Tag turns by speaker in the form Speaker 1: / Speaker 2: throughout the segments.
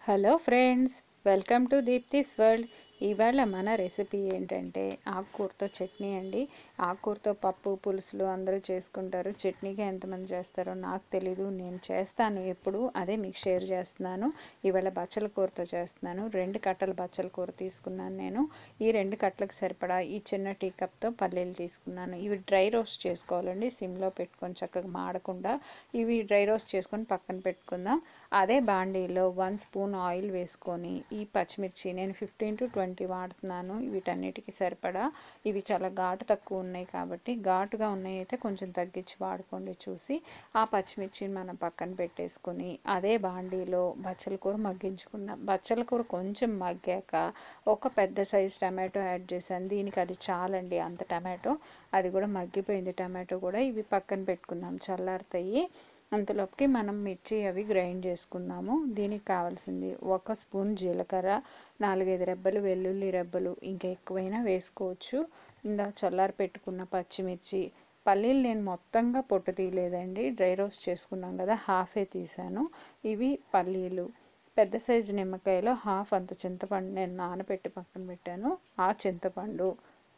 Speaker 1: hello friends welcome to Deepti's world ఇవాళ మన recipe ఏంటంటే ఆకుకూరతో చట్నీ అండి ఆకుకూరతో పప్పు పులుసులు అందరూ చేసుకుంటారు చట్నీగా ఎంతమంది చేస్తారో నాకు తెలీదు నేను చేస్తాను ఎప్పుడు అదే మీకు షేర్ చేస్తున్నాను ఇవాళ బచ్చల కూరతో చేస్తున్నాను రెండు కట్టల బచ్చల కూర తీసుకున్నాను నేను ఈ రెండు కట్టలకు సరిపడా ఈ చిన్న టీ కప్తో పల్లీలు తీసుకున్నాను ఇవి డ్రై రోస్ట్ చేసుకోవాలండి సిమ్లో పెట్టుకొని చక్కగా మాడకుండా ఇవి డ్రై రోస్ట్ చేసుకొని పక్కన పెట్టుకుందాం అదే బాండీలో వన్ స్పూన్ ఆయిల్ వేసుకొని ఈ పచ్చిమిర్చి నేను ఫిఫ్టీన్ టు ట్వంటీ వాడుతున్నాను వీటన్నిటికీ సరిపడా ఇవి చాలా ఘాటు తక్కువ ఉన్నాయి కాబట్టి ఘాటుగా ఉన్నాయి అయితే కొంచెం తగ్గించి వాడుకోండి చూసి ఆ పచ్చిమిర్చిని మనం పక్కన పెట్టేసుకొని అదే బాండీలో బచ్చల కూర మగ్గించుకుందాం బచ్చల కూర కొంచెం మగ్గాక ఒక పెద్ద సైజ్ టమాటో యాడ్ చేశాను దీనికి అది చాలండి అంత టమాటో అది కూడా మగ్గిపోయింది టమాటో కూడా ఇవి పక్కన పెట్టుకుందాం చల్లారుతాయి అంతలోపుకి మనం మిర్చి అవి గ్రైండ్ చేసుకుందాము దీనికి కావాల్సింది ఒక స్పూన్ జీలకర్ర నాలుగైదు రెబ్బలు వెల్లుల్లి రెబ్బలు ఇంకా ఎక్కువైనా వేసుకోవచ్చు ఇందా చల్లారి పెట్టుకున్న పచ్చిమిర్చి పల్లీలు నేను మొత్తంగా పొట్టు తీయలేదండి డ్రై రోస్ట్ చేసుకున్నాం కదా హాఫే తీసాను ఇవి పల్లీలు పెద్ద సైజు నిమ్మకాయలో హాఫ్ అంత చింతపండు నేను నానబెట్టి పక్కన పెట్టాను ఆ చింతపండు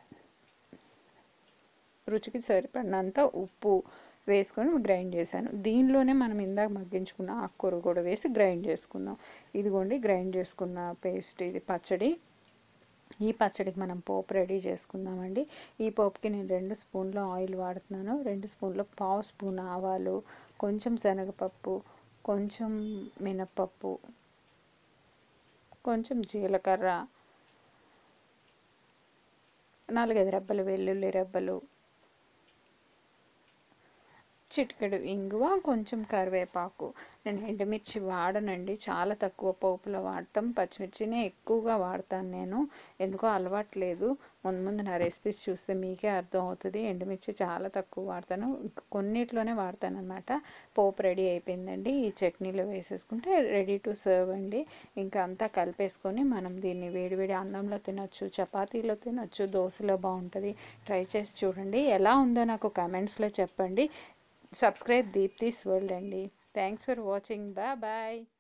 Speaker 1: రుచికి సరిపడినంత ఉప్పు వేసుకొని గ్రైండ్ చేశాను దీనిలోనే మనం ఇందాక మగ్గించుకున్న ఆకుకూర కూడా వేసి గ్రైండ్ చేసుకుందాం ఇదిగోండి గ్రైండ్ చేసుకున్న పేస్ట్ ఇది పచ్చడి ఈ పచ్చడికి మనం పోపు రెడీ చేసుకుందామండి ఈ పోపుకి నేను రెండు స్పూన్ల ఆయిల్ వాడుతున్నాను రెండు స్పూన్ల పావు స్పూన్ ఆవాలు కొంచెం శనగపప్పు కొంచెం మినప్పప్పు కొంచెం జీలకర్ర నాలుగైదు రెబ్బలు వెల్లుల్లి రెబ్బలు చిటికెడు ఇంగువ కొంచెం కరివేపాకు నేను ఎండుమిర్చి వాడనండి చాలా తక్కువ పోపులో వాడటం పచ్చిమిర్చినే ఎక్కువగా వాడతాను నేను ఎందుకో అలవాట్లేదు ముందు ముందు నా రెసిపీస్ చూస్తే మీకే అర్థం అవుతుంది ఎండుమిర్చి చాలా తక్కువ వాడతాను కొన్నిట్లోనే వాడతాను అనమాట పోపు రెడీ అయిపోయిందండి ఈ చట్నీలో వేసేసుకుంటే రెడీ టు సర్వ్ అండి ఇంకా అంతా కలిపేసుకొని మనం దీన్ని వేడివేడి అన్నంలో తినొచ్చు చపాతీలో తినొచ్చు దోశలో బాగుంటుంది ట్రై చేసి చూడండి ఎలా ఉందో నాకు కమెంట్స్లో చెప్పండి సబ్స్క్రైబ్ దీప్తిస్ వరల్డ్ అండి thanks for watching bye bye